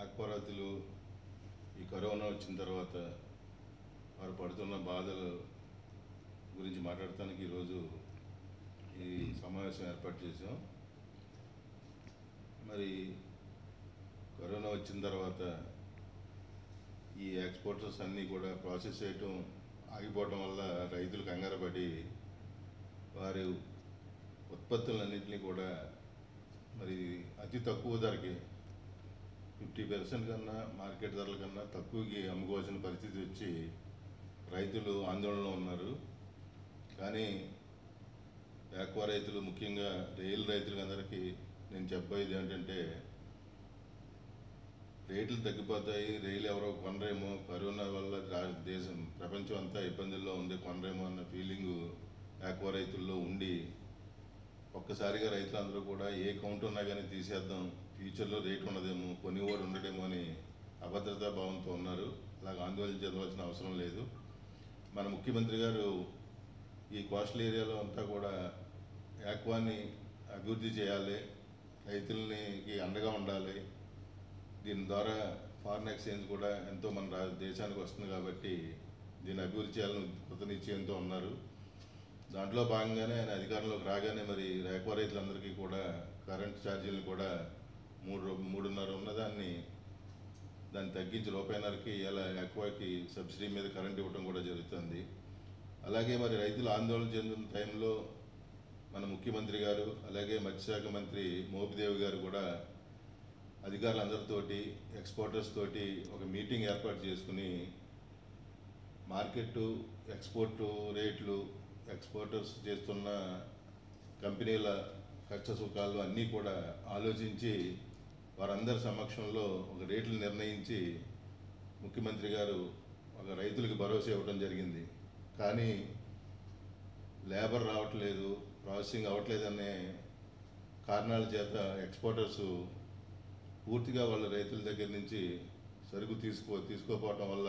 ఆక్వరాతులు ఈ కరోనా వచ్చిన తర్వాత వారు పడుతున్న బాధలు గురించి మాట్లాడటానికి ఈరోజు ఈ సమావేశం ఏర్పాటు చేసాం మరి కరోనా వచ్చిన తర్వాత ఈ ఎక్స్పోర్టర్స్ అన్నీ కూడా ప్రాసెస్ చేయటం ఆగిపోవటం వల్ల రైతులు కంగారు పడి వారి ఉత్పత్తులన్నింటినీ కూడా మరి అతి తక్కువ ధరకి ఫిఫ్టీ పర్సెంట్ కన్నా మార్కెట్ ధరల కన్నా తక్కువకి అమ్ముకోవాల్సిన పరిస్థితి వచ్చి రైతులు ఆందోళనలో ఉన్నారు కానీ ఆక్వా రైతులు ముఖ్యంగా రైలు రైతులందరికీ నేను చెప్పేది ఏంటంటే రేట్లు తగ్గిపోతాయి రైలు ఎవరో కొనరేమో కరోనా వల్ల రా- దేశం ప్రపంచం అంతా ఇబ్బందుల్లో ఉంది కొనరేమో అన్న ఫీలింగు ఆక్వా రైతుల్లో ఉండి ఒక్కసారిగా రైతులందరూ కూడా ఏ కౌంట్ ఉన్నా కానీ తీసేద్దాం ఫ్యూచర్లో రేట్ ఉన్నదేమో కొనివాడు ఉండడేమో అని అభద్రతా భావంతో ఉన్నారు అలాగ ఆందోళన చెందవలసిన అవసరం లేదు మన ముఖ్యమంత్రి గారు ఈ కోస్టల్ ఏరియాలో అంతా కూడా యాక్వాని అభివృద్ధి చేయాలి రైతులకి అండగా ఉండాలి దీని ద్వారా ఫారిన్ ఎక్స్చేంజ్ కూడా ఎంతో మన రా దేశానికి వస్తుంది కాబట్టి దీన్ని అభివృద్ధి చేయాలని కృతనిశ్చయంతో ఉన్నారు దాంట్లో భాగంగానే ఆయన అధికారంలోకి రాగానే మరి రేక్వా రైతులందరికీ కూడా కరెంట్ ఛార్జీలను కూడా మూడు రూ- మూడున్నర ఉన్నదాన్ని దాన్ని తగ్గించి రూపాయిన్నరకి ఇలా ఎక్కువకి సబ్సిడీ మీద కరెంట్ ఇవ్వడం కూడా జరుగుతుంది అలాగే మరి రైతులు ఆందోళన చెందిన టైంలో మన ముఖ్యమంత్రి గారు అలాగే మత్స్యశాఖ మంత్రి మోపిదేవి గారు కూడా అధికారులందరితోటి ఎక్స్పోర్టర్స్ తోటి ఒక మీటింగ్ ఏర్పాటు చేసుకుని మార్కెట్ ఎక్స్పోర్ట్ రేట్లు ఎక్స్పోర్టర్స్ చేస్తున్న కంపెనీల కష్ట సుఖాలు అన్నీ కూడా ఆలోచించి వారందరి సమక్షంలో ఒక రేట్లు నిర్ణయించి ముఖ్యమంత్రి గారు ఒక రైతులకు భరోసా ఇవ్వడం జరిగింది కానీ లేబర్ రావట్లేదు ప్రాసెసింగ్ అవ్వట్లేదనే కారణాల చేత ఎక్స్పోర్టర్స్ పూర్తిగా వాళ్ళ రైతుల దగ్గర నుంచి సరుకు తీసుకో తీసుకోపోవటం వల్ల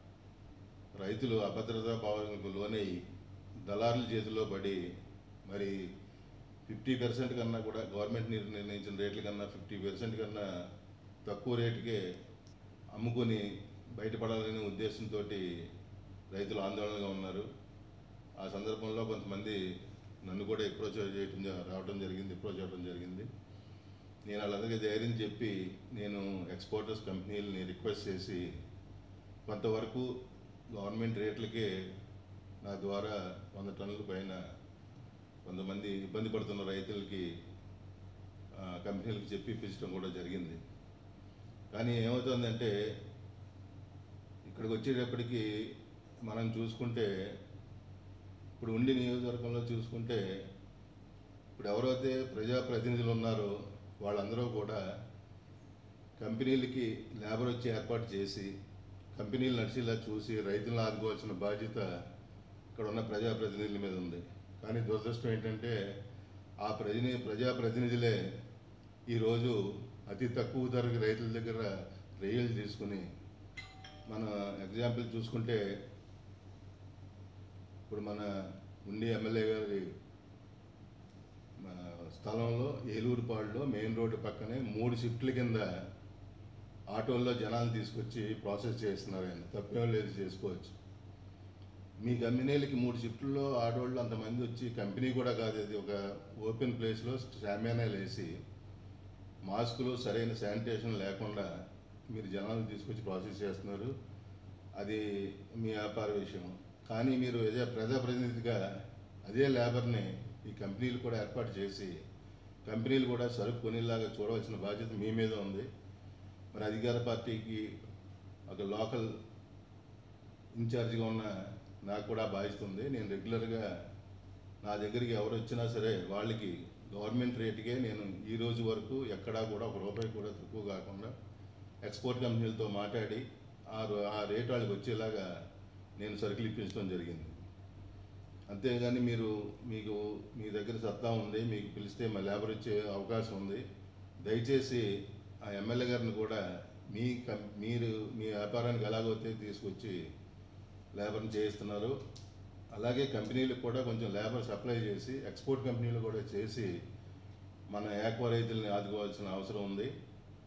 రైతులు అభద్రతా భావానికి లోనై దళారుల చేతిలో పడి మరి ఫిఫ్టీ పర్సెంట్ కన్నా కూడా గవర్నమెంట్ నిర్- నిర్ణయించిన రేట్ల కన్నా ఫిఫ్టీ పర్సెంట్ కన్నా తక్కువ రేటుకే అమ్ముకొని బయటపడాలనే ఉద్దేశంతో రైతులు ఆందోళనగా ఉన్నారు ఆ సందర్భంలో కొంతమంది నన్ను కూడా అప్రోచ్ చేయటం జ- రావడం జరిగింది అప్రోచ్ అవ్వడం జరిగింది నేను వాళ్ళందరికీ ధైర్యం చెప్పి నేను ఎక్స్పోర్టర్స్ కంపెనీలని రిక్వెస్ట్ చేసి కొంతవరకు గవర్నమెంట్ రేట్లకే నా ద్వారా వంద టన్నుల పైన కొంతమంది ఇబ్బంది పడుతున్న రైతులకి ఆ, కంపెనీలకు చెప్పి ఇప్పించడం కూడా జరిగింది కానీ ఏమవుతుందంటే ఇక్కడికి వచ్చేటప్పటికి మనం చూసుకుంటే ఇప్పుడు ఉండి నియోజకవర్గంలో చూసుకుంటే ఇప్పుడు ఎవరైతే ప్రజాప్రతినిధులు ఉన్నారో వాళ్ళందరూ కూడా కంపెనీలకి లేబర్ వచ్చి ఏర్పాటు చేసి కంపెనీలు నడిచేలా చూసి రైతులను ఆదుకోవాల్సిన బాధ్యత ఇక్కడ ఉన్న ప్రజాప్రతినిధుల మీద ఉంది కానీ దురదృష్టం ఏంటంటే ఆ ప్రజని ప్రజాప్రతినిధులే ఈరోజు అతి తక్కువ ధరకి రైతుల దగ్గర రేయలు తీసుకుని మన ఎగ్జాంపుల్ చూసుకుంటే ఇప్పుడు మన ఉండి ఎమ్మెల్యే గారి మన స్థలంలో ఏలూరుపాడులో మెయిన్ రోడ్డు పక్కనే మూడు షిఫ్ట్ల కింద ఆటోల్లో జనాలు తీసుకొచ్చి ప్రాసెస్ చేస్తున్నారు ఆయన తప్పేం లేదు చేసుకోవచ్చు మీ కంపెనీలకి మూడు షిఫ్ట్లలో ఆడవాళ్ళు అంతమంది వచ్చి కంపెనీ కూడా కాదు ఇది ఒక ఓపెన్ ప్లేస్లో శామ్యానాలు వేసి మాస్కులు సరైన శానిటేషన్ లేకుండా మీరు జనాలు తీసుకొచ్చి ప్రాసెస్ చేస్తున్నారు అది మీ వ్యాపార విషయం కానీ మీరు ఏదో ప్రజాప్రతినిధిగా అదే లేబర్ని ఈ కంపెనీలు కూడా ఏర్పాటు చేసి కంపెనీలు కూడా సరుకు కొనేలాగా చూడవలసిన బాధ్యత మీ మీద ఉంది మరి అధికార పార్టీకి ఒక లోకల్ ఇన్ఛార్జిగా ఉన్న నాకు కూడా బాధ్యత ఉంది నేను రెగ్యులర్గా నా దగ్గరికి ఎవరు వచ్చినా సరే వాళ్ళకి గవర్నమెంట్ రేటుకే నేను ఈ రోజు వరకు ఎక్కడా కూడా ఒక రూపాయి కూడా తక్కువ కాకుండా ఎక్స్పోర్ట్ కంపెనీలతో మాట్లాడి ఆ రో- ఆ రేట్ వాళ్ళకి వచ్చేలాగా నేను సరుకులు ఇప్పించడం జరిగింది అంతేగాని మీరు మీకు మీ దగ్గర సత్తా ఉంది మీకు పిలిస్తే మా లేబర్ వచ్చే అవకాశం ఉంది దయచేసి ఆ ఎమ్మెల్యే గారిని కూడా మీ కం మీరు మీ వ్యాపారానికి ఎలాగైతే తీసుకొచ్చి లేబర్ని చేయిస్తున్నారు అలాగే కంపెనీలకు కూడా కొంచెం లేబర్ సప్లై చేసి ఎక్స్పోర్ట్ కంపెనీలు కూడా చేసి మన ఏక్వా రైతుల్ని ఆదుకోవాల్సిన అవసరం ఉంది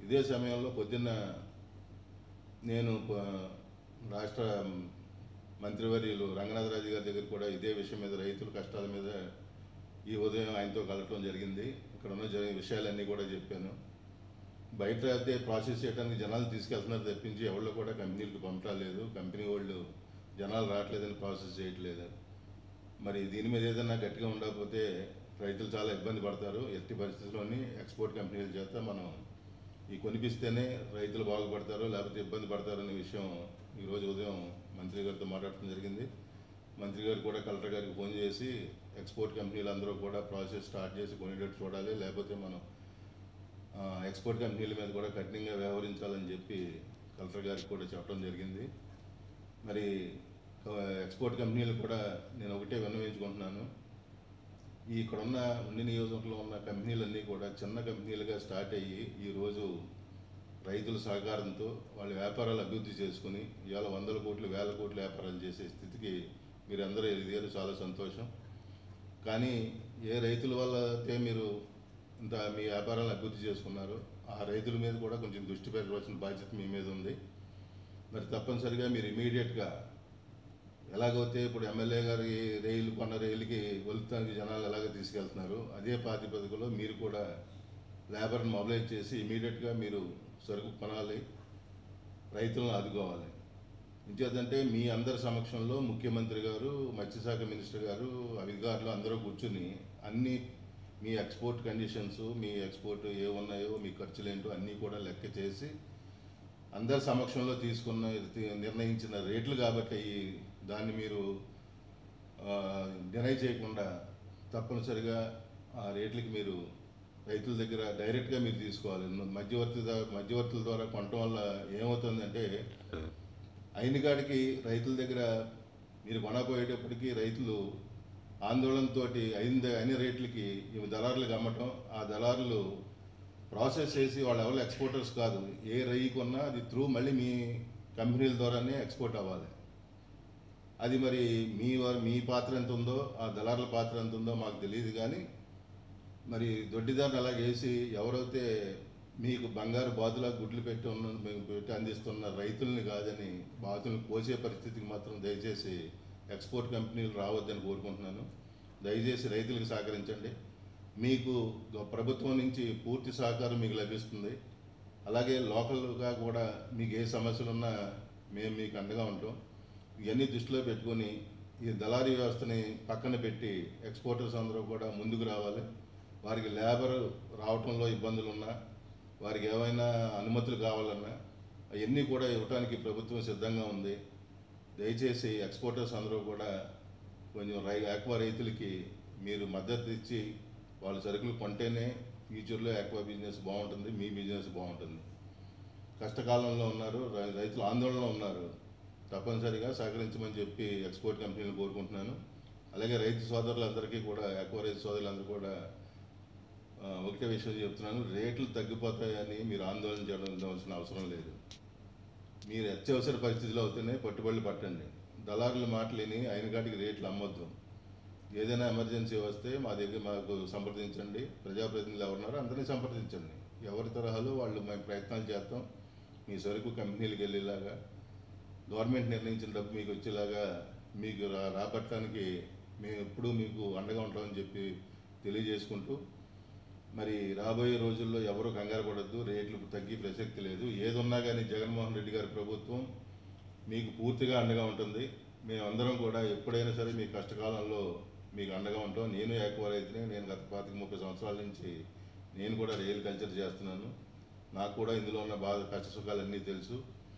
ఇదే సమయంలో పొద్దున్న నేను ప- రాష్ట్ర మంత్రివర్యులు రంగనాథరాజు గారి దగ్గర కూడా ఇదే విషయం మీద రైతుల కష్టాల మీద ఈ ఉదయం ఆయనతో కలవటం జరిగింది ఇక్కడ ఉన్న జరిగిన విషయాలన్నీ కూడా చెప్పాను బయట అయితే ప్రాసెస్ చేయడానికి జనాలు తీసుకెళ్తున్నారు తప్పించి ఎవరు కూడా కంపెనీలకు పంపలేదు కంపెనీ వాళ్ళు జనాలు రావట్లేదని ప్రాసెస్ చేయట్లేదు మరి దీని మీద ఏదైనా గట్టిగా ఉండకపోతే రైతులు చాలా ఇబ్బంది పడతారు ఎట్టి పరిస్థితుల్లోని ఎక్స్పోర్ట్ కంపెనీల చేత మనం ఈ కొనిపిస్తేనే రైతులు బాగుపడతారు లేకపోతే ఇబ్బంది పడతారు అనే విషయం ఈరోజు ఉదయం మంత్రి గారితో మాట్లాడటం జరిగింది మంత్రి గారు కూడా కలెక్టర్ గారికి ఫోన్ చేసి ఎక్స్పోర్ట్ కంపెనీలు అందరూ కూడా ప్రాసెస్ స్టార్ట్ చేసి కొనేటట్టు చూడాలి లేకపోతే మనం ఆ, ఎక్స్పోర్ట్ కంపెనీల మీద కూడా కఠినంగా వ్యవహరించాలని చెప్పి కలెక్టర్ గారికి కూడా చెప్పడం జరిగింది మరి ఆ, ఎక్స్పోర్ట్ కంపెనీలు కూడా నేను ఒకటే విన్నవించుకుంటున్నాను ఈ ఇక్కడున్న ఉండి నియోజకవర్గంలో ఉన్న కంపెనీలన్నీ కూడా చిన్న కంపెనీలుగా స్టార్ట్ అయ్యి ఈరోజు రైతుల సహకారంతో వాళ్ళ వ్యాపారాలు అభివృద్ధి చేసుకుని ఇవాళ వందల కోట్లు వేల కోట్ల వ్యాపారాలు చేసే స్థితికి మీరందరూ ఎదిగారు చాలా సంతోషం కానీ ఏ రైతుల వల్ల అయితే మీరు ఇంత మీ వ్యాపారాలను అభివృద్ధి చేసుకున్నారు ఆ రైతుల మీద కూడా కొంచెం దృష్టి పెట్టవలసిన బాధ్యత మీ మీద ఉంది మరి తప్పనిసరిగా మీరు ఇమీడియట్గా ఎలాగైతే ఇప్పుడు ఎమ్మెల్యే గారి రైలు కొన్న రైలుకి వెళ్తానికి జనాలు ఎలాగ తీసుకెళ్తున్నారు అదే ప్రాతిపదికలో మీరు కూడా లేబర్ని మొబిలైజ్ చేసి ఇమీడియట్గా మీరు సరుకు కొనాలి రైతులను ఆదుకోవాలి ఇంకేదంటే మీ అందరి సమక్షంలో ముఖ్యమంత్రి గారు మత్స్యశాఖ మినిస్టర్ గారు అధికారులు అందరూ కూర్చుని అన్ని మీ ఎక్స్పోర్ట్ కండిషన్స్ మీ ఎక్స్పోర్ట్ ఏ ఉన్నాయో మీ ఖర్చులు ఏంటో అన్నీ కూడా లెక్క చేసి అందరి సమక్షంలో తీసుకున్న నిర్ణయించిన రేట్లు కాబట్టి ఈ దాన్ని మీరు డినై చేయకుండా తప్పనిసరిగా ఆ రేట్లకి మీరు రైతుల దగ్గర డైరెక్ట్గా మీరు తీసుకోవాలి మధ్యవర్తి దా- మధ్యవర్తుల ద్వారా కొనటం వల్ల ఏమవుతుందంటే అయిన కాడికి రైతుల దగ్గర మీరు కొనపోయేటప్పటికి రైతులు ఆందోళనతో అయిన అయిన రేట్లకి ఇవి దళారులకు అమ్మటం ఆ దళారులు ప్రాసెస్ చేసి వాళ్ళు ఎవరు ఎక్స్పోర్టర్స్ కాదు ఏ రయ్యి కొన్నా అది త్రూ మళ్ళీ మీ కంపెనీల ద్వారానే ఎక్స్పోర్ట్ అవ్వాలి అది మరి మీ వా- మీ పాత్ర ఎంత ఉందో ఆ దళారుల పాత్ర ఎంత ఉందో మాకు తెలియదు కానీ మరి దొడ్డిదారిని అలా చేసి ఎవరైతే మీకు బంగారు బాతులా గుడ్లు పెట్టి ఉన్న మేము పెట్టి అందిస్తున్న రైతుల్ని కాదని బాతులను కోసే పరిస్థితికి మాత్రం దయచేసి ఎక్స్పోర్ట్ కంపెనీలు రావద్దని కోరుకుంటున్నాను దయచేసి రైతులకు సహకరించండి మీకు గ- ప్రభుత్వం నుంచి పూర్తి సహకారం మీకు లభిస్తుంది అలాగే లోకల్గా కూడా మీకు ఏ సమస్యలు ఉన్నా మేము మీకు అండగా ఉంటాం ఇవన్నీ దృష్టిలో పెట్టుకొని ఈ దళారీ వ్యవస్థని పక్కన పెట్టి ఎక్స్పోర్టర్స్ అందరూ కూడా ముందుకు రావాలి వారికి లేబర్ రావటంలో ఇబ్బందులు ఉన్నా వారికి ఏమైనా అనుమతులు కావాలన్నా అవన్నీ కూడా ఇవ్వడానికి ప్రభుత్వం సిద్ధంగా ఉంది దయచేసి ఎక్స్పోర్టర్స్ అందరూ కూడా కొంచెం రై ఆక్వా రైతులకి మీరు మద్దతు ఇచ్చి వాళ్ళ సరుకులు కొంటేనే ఫ్యూచర్లో ఆక్వా బిజినెస్ బాగుంటుంది మీ బిజినెస్ బాగుంటుంది కష్టకాలంలో ఉన్నారు రై- రైతులు ఆందోళనలో ఉన్నారు తప్పనిసరిగా సహకరించమని చెప్పి ఎక్స్పోర్ట్ కంపెనీలు కోరుకుంటున్నాను అలాగే రైతు సోదరులందరికీ కూడా ఆక్వా రైతు సోదరులందరూ కూడా ఆ, ఒకటే విషయం చెప్తున్నాను రేట్లు తగ్గిపోతాయని మీరు ఆందోళన చేయవలసిన అవసరం లేదు మీరు అత్యవసర పరిస్థితిలో అవుతేనే పట్టుబడులు పట్టండి దళారుల మాటలేని అయిన కాటికి రేట్లు అమ్మొద్దు ఏదైనా ఎమర్జెన్సీ వస్తే మా దగ్గర మాకు సంప్రదించండి ప్రజాప్రతినిధులు ఎవరున్నారో అందరినీ సంప్రదించండి ఎవరి తరహాలో వాళ్ళు మేము ప్రయత్నాలు చేస్తాం మీ సరుకు కంపెనీలకు వెళ్ళేలాగా గవర్నమెంట్ నిర్ణయించిన డబ్బు మీకు వచ్చేలాగా మీకు రా రాబట్టడానికి మేము ఎప్పుడూ మీకు అండగా ఉంటామని చెప్పి తెలియజేసుకుంటూ మరి రాబోయే రోజుల్లో ఎవరు కంగారు పడద్దు రేట్లు తగ్గి ప్రసక్తి లేదు ఏదున్నా కానీ జగన్మోహన్ రెడ్డి గారి ప్రభుత్వం మీకు పూర్తిగా అండగా ఉంటుంది మేమందరం కూడా ఎప్పుడైనా సరే మీ కష్టకాలంలో మీకు అండగా ఉంటాం నేను ఏకవ రైతునే నేను గత పాతిక ముప్పై సంవత్సరాల నుంచి నేను కూడా రైలు కల్చర్ చేస్తున్నాను నాకు కూడా ఇందులో ఉన్న బాధ కష్ట సుఖాలన్నీ తెలుసు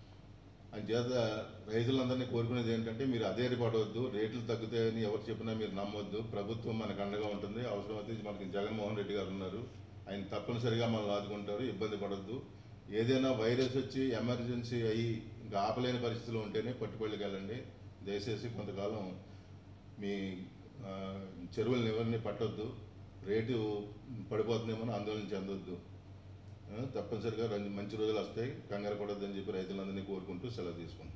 అంచేత రైతులందరినీ కోరుకునేది ఏంటంటే మీరు అధైర్యపడవద్దు రేట్లు తగ్గుతాయని ఎవరు చెప్పినా మీరు నమ్మొద్దు ప్రభుత్వం మనకు అండగా ఉంటుంది అవసరమైతే మనకి జగన్మోహన్ రెడ్డి గారు ఉన్నారు ఆయన తప్పనిసరిగా మనల్ని ఆదుకుంటారు ఇబ్బంది పడొద్దు ఏదైనా వైరస్ వచ్చి ఎమర్జెన్సీ అయ్యి ఇంకా ఆపలేని పరిస్థితిలో ఉంటేనే పట్టుబడికి వెళ్ళండి దయచేసి కొంతకాలం మీ ఆ, చెరువులను ఎవరిని పట్టొద్దు రేటు పడిపోతుందేమో ఆందోళన చెందొద్దు ఆ, తప్పనిసరిగా రెండు మంచి రోజులు వస్తాయి కంగారు పడొద్దని చెప్పి రైతులందరినీ కోరుకుంటూ సెలవు తీసుకుంటాం